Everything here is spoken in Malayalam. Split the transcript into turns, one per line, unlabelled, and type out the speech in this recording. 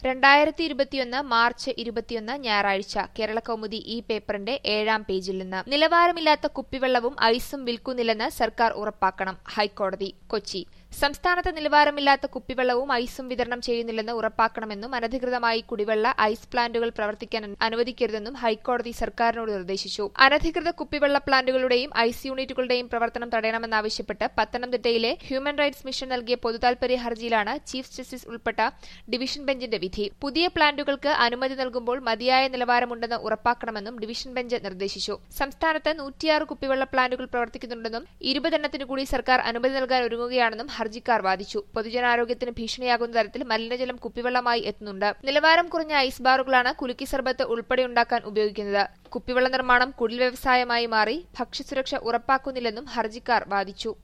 രണ്ടായിരത്തി ഇരുപത്തിയൊന്ന് മാർച്ച് ഇരുപത്തിയൊന്ന് ഞായറാഴ്ച കേരള കൗമുദി ഈ പേപ്പറിന്റെ ഏഴാം പേജിൽ നിന്ന് നിലവാരമില്ലാത്ത കുപ്പിവെള്ളവും ഐസും വിൽക്കുന്നില്ലെന്ന് സർക്കാർ ഉറപ്പാക്കണം ഹൈക്കോടതി കൊച്ചി സംസ്ഥാനത്ത് നിലവാരമില്ലാത്ത കുപ്പിവെള്ളവും ഐസും വിതരണം ചെയ്യുന്നില്ലെന്ന് ഉറപ്പാക്കണമെന്നും അനധികൃതമായി കുടിവെള്ള ഐസ് പ്ലാന്റുകൾ പ്രവർത്തിക്കാൻ അനുവദിക്കരുതെന്നും ഹൈക്കോടതി സർക്കാരിനോട് നിർദ്ദേശിച്ചു അനധികൃത കുപ്പിവെള്ള പ്ലാന്റുകളുടെയും ഐസ് യൂണിറ്റുകളുടെയും പ്രവർത്തനം തടയണമെന്നാവശ്യപ്പെട്ട് പത്തനംതിട്ടയിലെ ഹ്യൂമൻ റൈറ്റ്സ് മിഷൻ നൽകിയ പൊതുതാൽപര്യ ഹർജിയിലാണ് ചീഫ് ജസ്റ്റിസ് ഉൾപ്പെട്ട ഡിവിഷൻ ബെഞ്ചിന്റെ വിധി പുതിയ പ്ലാന്റുകൾക്ക് അനുമതി നൽകുമ്പോൾ മതിയായ നിലവാരമുണ്ടെന്ന് ഉറപ്പാക്കണമെന്നും ഡിവിഷൻ ബെഞ്ച് നിർദ്ദേശിച്ചു സംസ്ഥാനത്ത് നൂറ്റിയാറ് കുപ്പിവെള്ള പ്ലാന്റുകൾ പ്രവർത്തിക്കുന്നുണ്ടെന്നും ഇരുപതെണ്ണത്തിന് കൂടി സർക്കാർ അനുമതി നൽകാൻ ഒരുങ്ങുകയാണെന്നും ഹർജിക്കാർ വാദിച്ചു പൊതുജനാരോഗ്യത്തിന് ഭീഷണിയാകുന്ന തരത്തിൽ മലിനജലം കുപ്പിവെള്ളമായി എത്തുന്നുണ്ട് നിലവാരം കുറഞ്ഞ ഐസ് ബാറുകളാണ് കുലുക്കി സർബത്ത് ഉൾപ്പെടെ ഉണ്ടാക്കാൻ ഉപയോഗിക്കുന്നത് കുപ്പിവെള്ള നിർമ്മാണം കുടിൽ വ്യവസായമായി മാറി ഭക്ഷ്യസുരക്ഷ ഉറപ്പാക്കുന്നില്ലെന്നും ഹർജിക്കാർ വാദിച്ചു